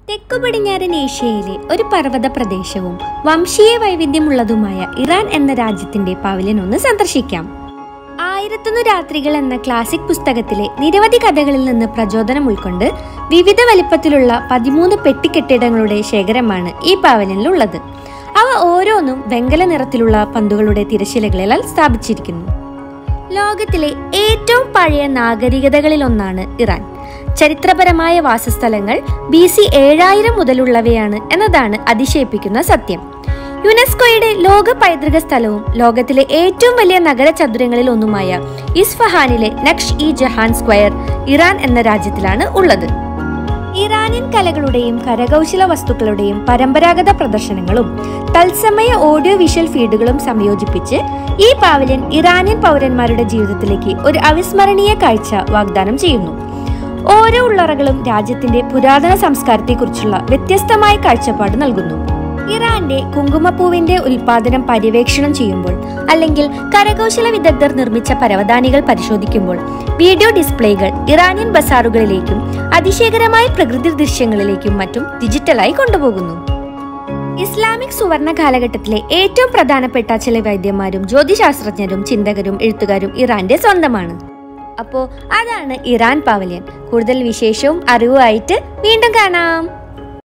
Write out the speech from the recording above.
തെക്കു പടിഞ്ഞാറൻ ഏഷ്യയിലെ ഒരു പർവ്വത പ്രദേശവും വംശീയ വൈവിധ്യമുള്ളതുമായ ഇറാൻ എന്ന രാജ്യത്തിന്റെ പവലിയൻ ഒന്ന് സന്ദർശിക്കാം ആയിരത്തൊന്ന് രാത്രികൾ എന്ന ക്ലാസിക് പുസ്തകത്തിലെ നിരവധി കഥകളിൽ നിന്ന് പ്രചോദനം ഉൾക്കൊണ്ട് വിവിധ വലിപ്പത്തിലുള്ള പതിമൂന്ന് പെട്ടിക്കെട്ടിടങ്ങളുടെ ശേഖരമാണ് ഈ പാവലിയനിലുള്ളത് അവ ഓരോന്നും വെങ്കല നിറത്തിലുള്ള പന്തുകളുടെ തിരശിലകളിലാൽ സ്ഥാപിച്ചിരിക്കുന്നു ലോകത്തിലെ ഏറ്റവും പഴയ നാഗരികതകളിലൊന്നാണ് ഇറാൻ ചരിത്രപരമായ വാസസ്ഥലങ്ങൾ ബി സി ഏഴായിരം മുതലുള്ളവയാണ് എന്നതാണ് അതിശയിപ്പിക്കുന്ന സത്യം യുനെസ്കോയുടെ ലോക പൈതൃക സ്ഥലവും ലോകത്തിലെ ഏറ്റവും വലിയ നഗര ചതുരങ്ങളിൽ ഒന്നുമായ ഇസ്ഫഹാനിലെ Naqsh e Jahan square Iran എന്ന രാജ്യത്തിലാണ് ഉള്ളത് ഇറാനിയൻ കലകളുടെയും കരകൗശല വസ്തുക്കളുടെയും പരമ്പരാഗത പ്രദർശനങ്ങളും തത്സമയ ഓഡിയോ വിഷ്വൽ ഫീഡുകളും സംയോജിപ്പിച്ച് ഈ പാവലിയൻ ഇറാനിയൻ പൗരന്മാരുടെ ജീവിതത്തിലേക്ക് ഒരു അവിസ്മരണീയ കാഴ്ച വാഗ്ദാനം ചെയ്യുന്നു ഓരോ ഉള്ളറകളും രാജ്യത്തിന്റെ പുരാതന സംസ്കാരത്തെക്കുറിച്ചുള്ള വ്യത്യസ്തമായ കാഴ്ചപ്പാട് നൽകുന്നു ഇറാന്റെ കുങ്കുമപ്പൂവിന്റെ ഉൽപാദനം പര്യവേക്ഷണം ചെയ്യുമ്പോൾ അല്ലെങ്കിൽ കരകൗശല വിദഗ്ധർ നിർമ്മിച്ച പരവതാനികൾ പരിശോധിക്കുമ്പോൾ വീഡിയോ ഡിസ്പ്ലേകൾ ഇറാനിയൻ ബസാറുകളിലേക്കും അതിശയകരമായ പ്രകൃതി ദൃശ്യങ്ങളിലേക്കും മറ്റും ഡിജിറ്റലായി കൊണ്ടുപോകുന്നു ഇസ്ലാമിക് സുവർണ കാലഘട്ടത്തിലെ ഏറ്റവും പ്രധാനപ്പെട്ട ചില വൈദ്യന്മാരും ജ്യോതിശാസ്ത്രജ്ഞരും ചിന്തകരും എഴുത്തുകാരും ഇറാന്റെ സ്വന്തമാണ് അപ്പോൾ അതാണ് ഇറാൻ പവലിയൻ കൂടുതൽ വിശേഷവും അറിവുമായിട്ട് വീണ്ടും കാണാം